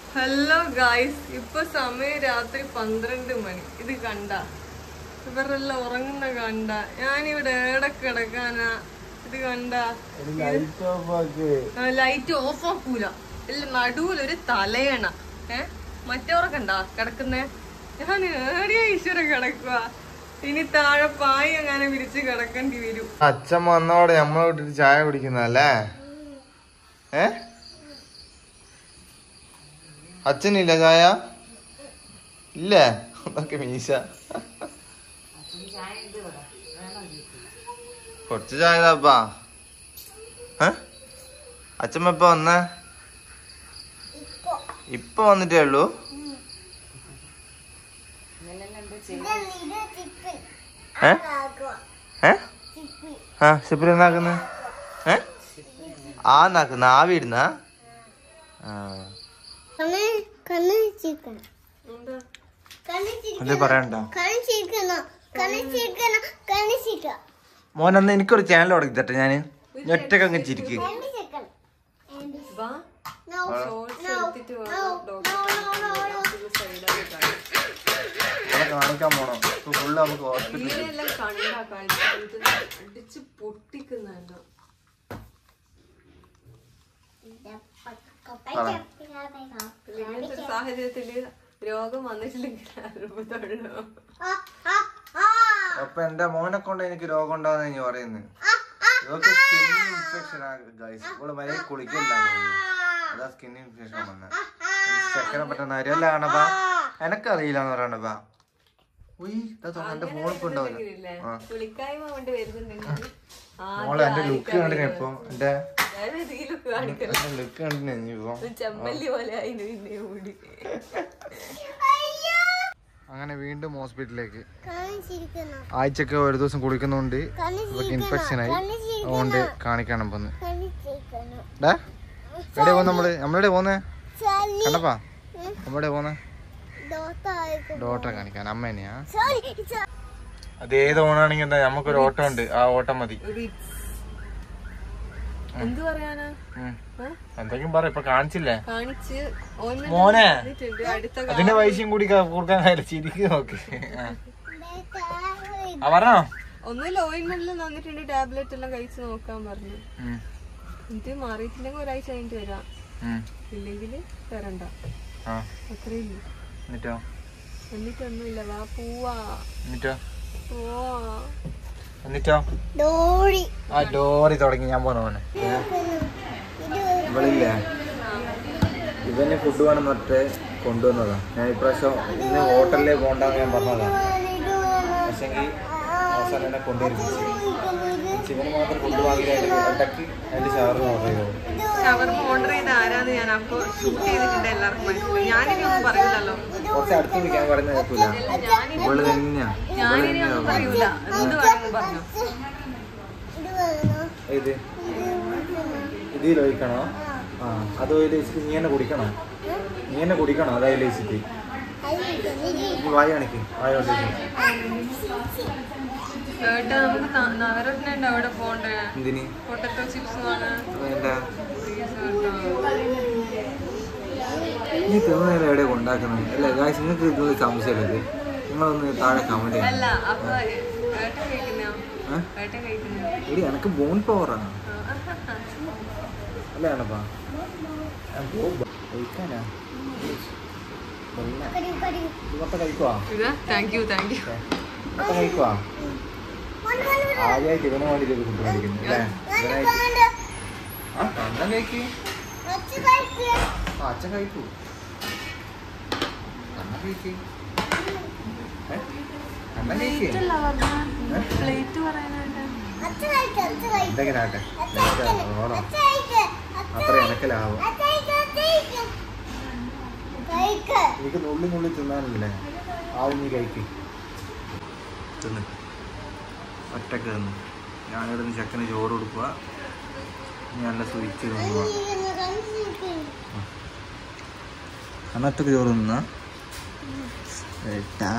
Hello guys ഇപ്പൊ സമയം രാത്രി പന്ത്രണ്ട് മണി ഇത് കണ്ട ഇവരെല്ലാം ഉറങ്ങുന്ന കണ്ട ഞാനിവിടെ ഏടെ കിടക്കാനാ ഇത് കണ്ട ലൈറ്റ് ഓഫ് ആക്കൂല ഇല്ല നടുവിൽ ഒരു തലയണ ഏ മറ്റവരൊക്കെ ഉണ്ടാ കിടക്കുന്നേ ഞാൻ ഏടിയാ ഈശ്വര കിടക്കുക ഇനി താഴെ പായ അങ്ങനെ വിരിച്ച് കിടക്കേണ്ടി വരും അച്ഛൻ വന്നോടെ നമ്മളെ വിട്ടിട്ട് ചായ കുടിക്കുന്നല്ലേ ഏ അച്ഛനില്ല ചായ ഇല്ലേ അതൊക്കെ മീശ കുറച്ച് ചായ താപ്പാ ഏ അച്ഛമ്മ ഇപ്പൊ വന്നേ ഇപ്പൊ വന്നിട്ടേ ഉള്ളൂ ഏ ഏ ആ ഷിപ്പിൽ എന്നാക്കുന്ന ഏ ആ എന്നാക്കുന്ന ആവി ഇടുന്ന ആ അത് പറയണ്ട മോൻ അന്ന് എനിക്കൊരു ചാനൽ തുടങ്ങി തട്ടെ ഞാന് ഒറ്റക്ക് അങ്ങ് ചിരിക്ക് വാ ഷോർട്സ് എടുത്തിട്ട് അവനെ കാണിക്കാൻ പോണം ഇപ്പൊ ഫുള്ള് നമുക്ക് ഹോസ്പിറ്റലിൽ ഇങ്ങനെയെല്ലാം കണ്ടാ കാണിച്ചു അടിച്ച് പൊട്ടിക്കുന്നല്ലോ ഇങ്ങനത്തെ ഒരു സാഹചര്യത്തില് രോഗം വന്നിട്ടില്ലെങ്കിൽ അത്ഭുതമുള്ളൂ അപ്പൊ എന്റെ മോനെ കൊണ്ട് എനിക്ക് രോഗം ഉണ്ടാവുന്ന ഞാൻ പറയുന്നത് ഇവർക്ക് സ്കിൻ ഇൻഫെക്ഷൻ ഗൈസ് ഇവള് വരെ കുളിക്കില്ല അതാ സ്കിൻ ഇൻഫെക്ഷൻ വന്ന ചെക്കനെ പറ്റുന്ന അറിയല്ല കാണപ്പാ എനക്കറിയില്ല എന്ന് പറയണപ്പാ ഉയ് ഇതാ എന്റെ ഫോണിൽ കൊണ്ടാവില്ല ഇല്ലേ? ആ. പുളിക്കായ്മ കൊണ്ട് വരുന്നുണ്ടെങ്കിൽ മോളെ എന്റെ ലുക്ക് കണ്ടിനെ ഇപ്പൊ എന്റെ അതായത് ഈ ലുക്ക് കാണിക്കല എന്റെ ലുക്ക് കണ്ടിനെ ഇപ്പൊ ചെമ്മല്ലി പോലെ ആയിരുന്നു പിന്നെ കൂടി അങ്ങനെ വീണ്ടും ഹോസ്പിറ്റലിലേക്ക് ആഴ്ചക്ക് ഒരു ദിവസം കുളിക്കുന്നോണ്ട് ഇവർക്ക് ഇൻഫെക്ഷൻ ആയി അതുകൊണ്ട് കാണിക്കണം പോന്ന് ഡാ എവിടെ പോന്നെ നമ്മള് നമ്മളെവിടെ പോന്നെ കണ്ടപ്പാ നമ്മളെവിടെ പോന്നെ ഡോക്ടറെ കാണിക്കാൻ അമ്മ തന്നെയാ അത് ഏത് ഓണാണെങ്കിൽ എന്താ നമുക്കൊരു ഓട്ടം ഉണ്ട് ആ ഓട്ടം മതി എന്ത് പറയാനാ ഉം. ഏ? എന്തെങ്കിലും പറ ഇപ്പൊ കാണിച്ചില്ലേ കാണിച്ച് ointment മോനെ തന്നിട്ടുണ്ട്. അടുത്ത അതിന്റെ പൈസയും കൂടി ക- കൊടുക്കാൻ കഴിയില്ല ചിരിക്ക് നോക്ക് ആ. ആ പറഞ്ഞോ ഒന്നുമില്ല ഓയിൻമെന്റിൽ തന്നിട്ടുണ്ട് ടാബ്ലറ്റ് എല്ലാം കഴിച്ച് നോക്കാൻ പറഞ്ഞു ഉം. എന്നിട്ട് മാറിയിട്ടില്ലെങ്കിൽ ഒരാഴ്ച കഴിഞ്ഞിട്ട് വരാം ഉം. ഇല്ലെങ്കിൽ തരണ്ട ആ അത്രേ ഉള്ളൂ എന്നിട്ടോ എന്നിട്ടൊന്നുമില്ല വാ പോവാ എന്നിട്ടോ പോവാ എന്നിട്ടോ ആ ഡോറി തുടങ്ങി ഞാൻ പോണ മോനെ ഇവളില്ലേ ഇവന് ഫുഡ് വേണം എന്നിട്ട് കൊണ്ടുവന്നതാ ഞാൻ ഇപ്രാവശ്യം ഇന്ന് ഹോട്ടലിലേ പോണ്ടെന്ന് ഞാൻ പറഞ്ഞതാ പക്ഷെങ്കിൽ അവസാനം എന്നെ കൊണ്ടുവരുന്നിച്ച് ഇവന് മാത്രം ഫുഡ് വാങ്ങിയിട്ട് ഇടയ്ക്ക് അതിന്റെ ഷവർ ഓർഡർ ചെയ്തോ ഷവർമ ഓർഡർ ചെയ്ത ആരാന്ന് ഞാൻ അപ്പൊ ഷൂട്ട് ചെയ്തിട്ടുണ്ട് എല്ലാവർക്കും മനസ്സിലായി ഞാനിനി ഒന്നും പറയില്ലല്ലോ കുറച്ച് അടുത്ത് വിളിക്കാൻ പറയുന്നത് കേൾക്കൂല ഞാനിനി ഇവള് തന്നെയാ ഞാനിനി ഒന്നും പറയൂല എന്ത് വേണമെന്ന് പറഞ്ഞു ഇത് ഇതിൽ ഒഴിക്കണോ ആ അത് ഓയിൽ വെച്ചിട്ട് നീ തന്നെ കുടിക്കണോ നീ തന്നെ കുടിക്കണോ അത് ഓയിൽ വെച്ചിട്ട് നീ വായ കാണിക്ക് വായ കൊണ്ടിരിക്കും ഏട്ടാ നമുക്ക് നഗരത്തിനുണ്ട് അവിടെ പോണ്ടേ എന്തിന് പൊട്ടറ്റോ ചിപ്സ് വേണം എന്താ Please ഏട്ടാ. നീ തിന്നതിൽ എവിടെ ഉണ്ടാക്കുന്നത് അല്ല ഗായ്സ് നിങ്ങൾക്ക് ഇതിൽ സംശയമില്ല ഇത് നിങ്ങളൊന്ന് താഴെ കമന്റ് ചെയ്യണം അല്ല അപ്പൊ ഏട്ടൻ കഴിക്കുന്നോ ഏ? ഏട്ടൻ കഴിക്കുന്നോ എടി എനക്ക് ബോൺ പവറാണ് അല്ല ആണപ്പാ കഴിക്കാനാ മൊത്തം കഴിക്കുവാ ഇതാ താങ്ക് യു താങ്ക് യു മൊത്തം കഴിക്കുവാ ആദ്യമായിട്ട് ഇവനെ വേണ്ടിയിട്ട് ഒരു ഫുഡ് കഴിക്കുന്നു അല്ലേ ഇവനായിട്ട് ആ കണ്ണൻ കഴിക്ക് ആ അച്ഛൻ കഴിക്കൂ കണ്ണൻ കഴിക്ക് ഏ? കണ്ണൻ കഴിക്ക് പ്ലേറ്റ് പറയാനായിട്ട് എന്തെങ്കിലും ആട്ടെ ഓളോ അത്ര എനക്ക് ലാഭം എനിക്ക് നുള്ളി നുള്ളി തിന്നാനല്ലേ ആദ്യം നീ കഴിക്ക് തിന്ന് ഒറ്റക്ക് തിന്നു ഞാനിവിടെ നിന്ന് ചെക്കന് ചോറ് കൊടുക്കുക നീ നല്ല സുയിച്ച് തിന്നുക അന്നൊറ്റക്ക് ചോറ് തിന്ന ഏട്ടാ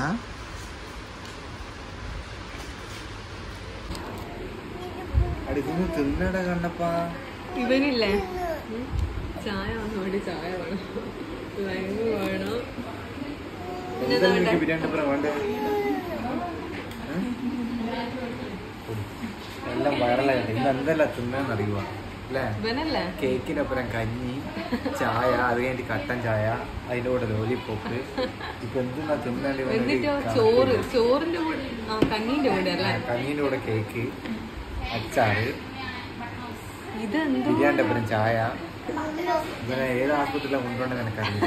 അടിക്കുന്നു തിന്നട കണ്ടപ്പാ ഇവനില്ലേ ഉം, ചായ വന്നോണ്ട് ചായ വേണം ഇത് ഭയങ്കര എന്തെല്ലാം എനിക്ക് ബിരിയാണി പറ വേണ്ടേ ഉം? എല്ലാം വൈറലായിട്ട് ഇന്ന് എന്തെല്ലാം തിന്നാന്ന് അറിയുക അല്ലേ ഇവനല്ലേ കേക്കിനൊപ്പം കഞ്ഞി ചായ അത് കഴിഞ്ഞിട്ട് കട്ടൻ ചായ അതിന്റെ കൂടെ ലോലിപ്പോപ്പ് ഇപ്പൊ എന്തെന്നാ തിന്നാണ്ട് ഇവനൊരു എന്നിട്ടോ ചോറ് ചോറിന്റെ കൂടെ ആ കഞ്ഞീന്റെ കൂടെ അല്ലേ കഞ്ഞിന്റെ കൂടെ കേക്ക് അച്ചാറ് ഇതെന്ത് ബിരിയാണിന്റെ ഒപ്പം ചായ ഇവനെ ഏത് ആസ്പത്രിയിലാണ് കൊണ്ടുപോകണമെന്ന് എനിക്കറിയില്ല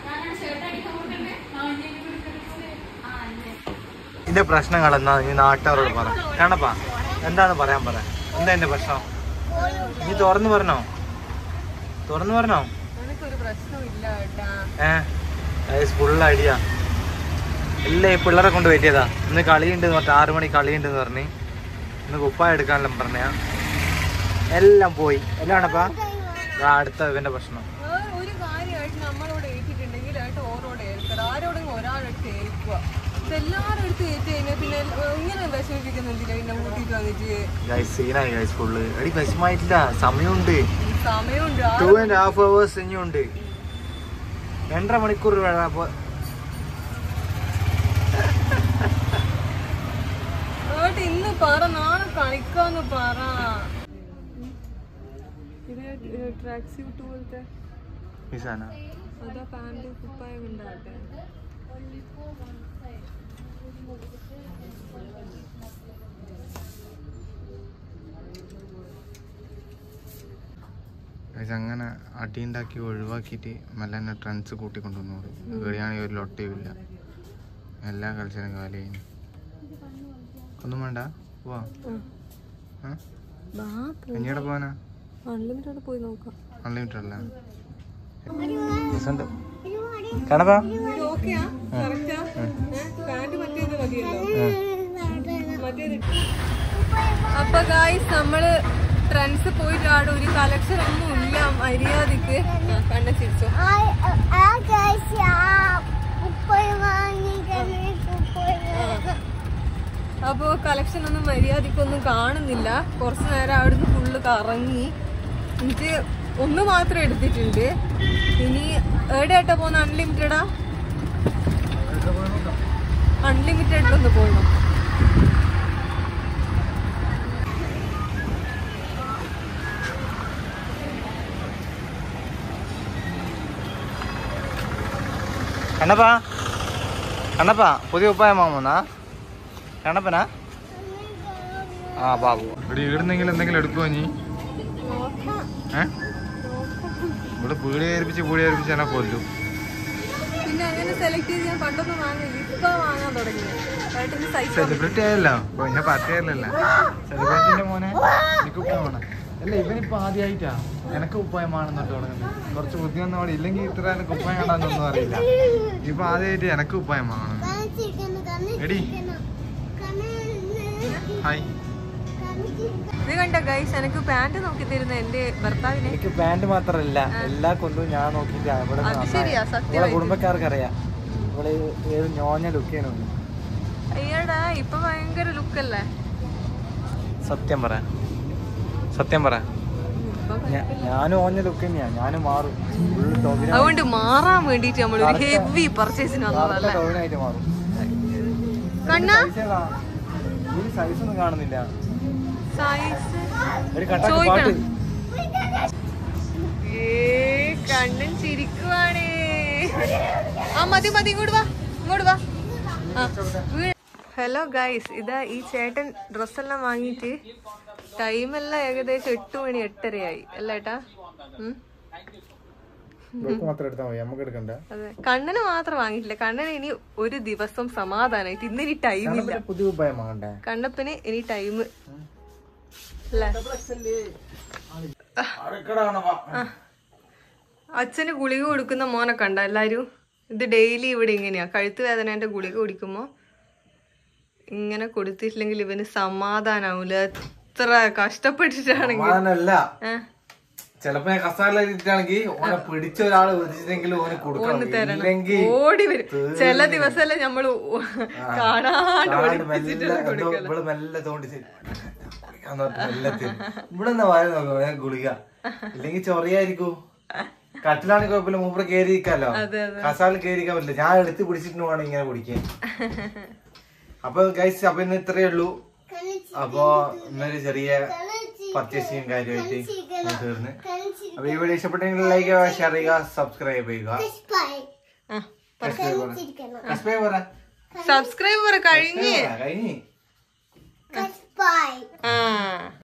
ഇതിന്റെ പ്രശ്നങ്ങൾ എന്നാ നീ നാട്ടുകാരോട് പറ കാണപ്പാ എന്താണ് പറയാൻ പറ എന്താ എന്റെ പ്രശ്നം നീ തുറന്നു പറഞ്ഞോ തുറന്നു പറഞ്ഞോ എനിക്കൊരു പ്രശ്നമില്ല കേട്ടാ ഏഹ് ഫുൾ ഐഡിയ എല്ലാം ഈ പിള്ളേരെ കൊണ്ട് പറ്റിയതാ ഇന്ന് കളിയുണ്ട് എന്ന് പറഞ്ഞിട്ട് ആറു മണി കളിയുണ്ടെന്ന് പറഞ്ഞ് ഇന്ന് കുപ്പായ എടുക്കാനെല്ലാം പറഞ്ഞ എല്ലാം പോയി എല്ലാം ആണപ്പാ ദാ അടുത്ത ഇവന്റെ പ്രശ്നം ആ, ഒരു കാര്യമായിട്ട് നമ്മളോട് ഏറ്റിട്ടുണ്ടെങ്കിൽ ആയിട്ട് ഓരോട് ഏൽക്കണം ആരോടെങ്കിലും ഒരാളെടുത്ത് ഏൽക്കുക ഇതെല്ലാരും എടുത്ത് ഏറ്റ് കഴിഞ്ഞാൽ പിന്നെ ഏ, ഇങ്ങനെ വിഷമിപ്പിക്കുന്നെന്തിനാ പിന്നെ കൂട്ടിയിട്ട് വന്നിട്ട് ഗൈസ് സീനായി ഗൈസ് ഫുള്ള് എടി വിഷമായിട്ടില്ല സമയമുണ്ട് ഈ സമയമുണ്ട് ആ ടു ആൻഡ് ഹാഫ് അവേഴ്സ് ഇനിയുണ്ട് രണ്ടര മണിക്കൂർ വേണം അപ്പൊ ഏട്ട് ഇന്ന് പറ നാളെ കളിക്കാന്ന് പറ ഇത് ട്രാക്ക് സ്യൂട്ട് പോലത്തെ നിസാന അതാ പാന്റ് കുപ്പായം ഉണ്ടാകട്ടെ ഗൈസ് അങ്ങനെ അടിയുണ്ടാക്കി ഒഴിവാക്കിയിട്ട് മെല്ലെ തന്നെ ട്രെൻഡ്സ് കൂട്ടിക്കൊണ്ടുവന്നു ബിരിയാണി ഒരു ലൊട്ടയുമില്ല എല്ലാ കളിച്ചാലും കാലയും ഒന്നും വേണ്ട പോവാ എഞ്ഞിടെ പോവാനാ അൺലിമിറ്റഡ് പോയി നോക്കാം അൺലിമിറ്റഡ് അല്ല രസമുണ്ട് കാണപ്പാ ഇത് ഓക്കെയാ കറക്റ്റാ പാന്റ് മറ്റേത് മതിയല്ലോ മറ്റേത് അപ്പൊ ഗായ്സ് നമ്മള് ട്രെൻഡ്സ് പോയിട്ട് അവിടെ ഒരു കളക്ഷൻ ഒന്നും ഇല്ല മര്യാദക്ക് ആ, കണ്ണ ചിരിച്ചു അപ്പോ കളക്ഷൻ ഒന്നും മര്യാദക്കൊന്നും കാണുന്നില്ല കുറച്ചു നേരം അവിടുന്ന് ഫുള്ള് കറങ്ങി എനിക്ക് ഒന്ന് മാത്രം എടുത്തിട്ടുണ്ട് ഇനി എവിടെയായിട്ടാ പോകുന്ന അൺലിമിറ്റഡാ അൺലിമിറ്റഡിലൊന്ന് പോകണം കണ്ണപ്പാ കണ്ണപ്പാ പുതിയ ഉപ്പായം വാങ്ങുന്നാ കണ്ണപ്പനാ ആ ബാബു ഇവിടെ ഇടുന്നെങ്കിൽ എന്തെങ്കിലും എടുക്കുമോ നീ ഏ ഇവിടെ പീടി ഏൽപ്പിച്ച് പീടി ഏൽപ്പിച്ച് എന്നെ കൊല്ലും പിന്നെ അങ്ങനെ സെലക്ട് ചെയ്ത് ഞാൻ പണ്ടൊന്നും വാങ്ങില്ല ഇപ്പൊ വാങ്ങാൻ തുടങ്ങി ഏട്ടന് സൈസ് സെലിബ്രിറ്റി ആയല്ലോ ഇപ്പൊ ഞാൻ പാർട്ടിയല്ലല്ല സെലിബ്രിറ്റിന്റെ മോനെ എനിക്ക് ഉപ്പായം വേണം അല്ല ഇവനിപ്പോ ആദ്യമായിട്ടാ എനക്ക് ഉപ്പായമാണെന്നിട്ട് തുടങ്ങുന്നത് കുറച്ച് ബുദ്ധി വന്നോടെ ഇല്ലെങ്കിൽ ഇത്ര എനിക്ക് ഉപ്പായം കണ്ടാന്നൊന്നും അറിയില്ല ഇപ്പൊ ആദ്യമായിട്ട് എനക്ക് ഉപ്പായം വാങ്ങണം എടി ഹായ് ഇത് കണ്ട ഗൈസ് എനിക്ക് പാന്റ് നോക്കി തരുന്ന എന്റെ ഭർത്താവിനെ എനിക്ക് പാന്റ് മാത്രല്ല എല്ലാ കൊണ്ടും ഞാൻ നോക്കിയിട്ടാ ഇവിടെ അത് ശരിയാ സത്യം ഇവിടെ കുടുംബക്കാർക്ക് അറിയാം ഇവിടെ ഏത് ഞോഞ്ഞ ലുക്കേനു അയ്യടാ ഇപ്പൊ ഭയങ്കര ലുക്കല്ലേ സത്യം പറ സത്യം പറ ഇപ്പൊ ഞാ- ഞാനും ഓഞ്ഞ ലുക്ക് തന്നെയാ ഞാനും മാറും ഫുൾ ടോവിന അതുകൊണ്ട് മാറാൻ വേണ്ടിട്ട് നമ്മൾ ഒരു ഹെവി പർച്ചേസിന് വന്നതല്ലേ ടോവിനായിട്ട് മാറും കണ്ണ Size ഏതാ? ഈ സൈസ് ഒന്നും കാണുന്നില്ല സൈസ് ഒരു കട്ടാക്കി ചോദിക്കണം. പാട്ട് ഏ കണ്ണൻ ചിരിക്കുവാണേ ആ മതി മതി ഇങ്ങോട്ട് വാ ഇങ്ങോട്ട് വാ ഹലോ ഗൈസ് ഇതാ ഈ ചേട്ടൻ ഡ്രസ്സെല്ലാം വാങ്ങിയിട്ട് ടൈമെല്ലാം ഏകദേശം എട്ട് മണി എട്ടരയായി അല്ലേ ഏട്ടാ ഉം? ഇവർക്ക് മാത്രം എടുത്താൽ മതി നമുക്ക് എടുക്കണ്ട അതെ കണ്ണന് മാത്രം വാങ്ങിയിട്ടില്ല കണ്ണന് ഇനി ഒരു ദിവസം സമാധാനായിട്ട് ഇന്ന് ഇനി ടൈമില്ല ഒരു പുതിയ ഉപായം വാങ്ങണ്ടേ കണ്ണപ്പന് ഇനി ടൈം അല്ലേ അച്ഛന് ഗുളിക കൊടുക്കുന്ന മോനെ കണ്ട എല്ലാരും ഇത് ഡെയിലി ഇവിടെ ഇങ്ങനെയാ കഴുത്ത് വേദനേന്റെ ഗുളിക കുടിക്കുമ്പോ ഇങ്ങനെ കൊടുത്തിട്ടില്ലെങ്കിൽ ഇവന് സമാധാനാവൂല എത്ര കഷ്ടപ്പെട്ടിട്ടാണെങ്കിൽ സമാധാനല്ല ഏ, ചിലപ്പോ ഞാൻ കസാലിട്ടാണെങ്കിൽ ഓനെ പിടിച്ച ഒരാള് വിധിച്ചിട്ടെങ്കിലും ഓന് കൊടുക്കണം ഇല്ലെങ്കിൽ ഓടി വരും ചില ദിവസമല്ലേ നമ്മള് കാണാണ്ട് ആട് ഒളിപ്പിച്ചിട്ട് മെല്ലെ എന്തോ ഇവള് മെല്ലെ തോണ്ടി തരും. ഗുളികാന്ന് പറഞ്ഞിട്ട് മെല്ലെ തരും. ഇവിടെ എന്താ വായ നോക്കാം ഗുളിക ഇല്ലെങ്കിൽ ചൊറിയായിരിക്കും കട്ടിലാണെങ്കിൽ കുഴപ്പമില്ല മൂപ്പര് കയറിയിരിക്കാലോ അതെ അതെ കസാലിൽ കയറിയിരിക്കാൻ പറ്റില്ല ഞാൻ എടുത്ത് പിടിച്ചിട്ട് വേണം ഇങ്ങനെ പിടിക്കാൻ അപ്പൊ ഗൈസ് അപ്പൊ ഇന്ന് ഇത്രയേ ഉള്ളൂ അപ്പൊ ഇന്നൊരു ചെറിയ പർച്ചേസിങ് കാര്യമായിട്ട് ഞാൻ തീർന്ന് അപ്പൊ ഈ വീഡിയോ ഇഷ്ടപ്പെട്ടെങ്കിൽ ലൈക്ക് ചെയ്യുക ഷെയർ ചെയ്യുക സബ്സ്ക്രൈബ് ചെയ്യുക ആ സബ്സ്ക്രൈബ് പറ സബ്സ്ക്രൈബർ കഴിഞ്ഞ് കഴിഞ്ഞ് ആ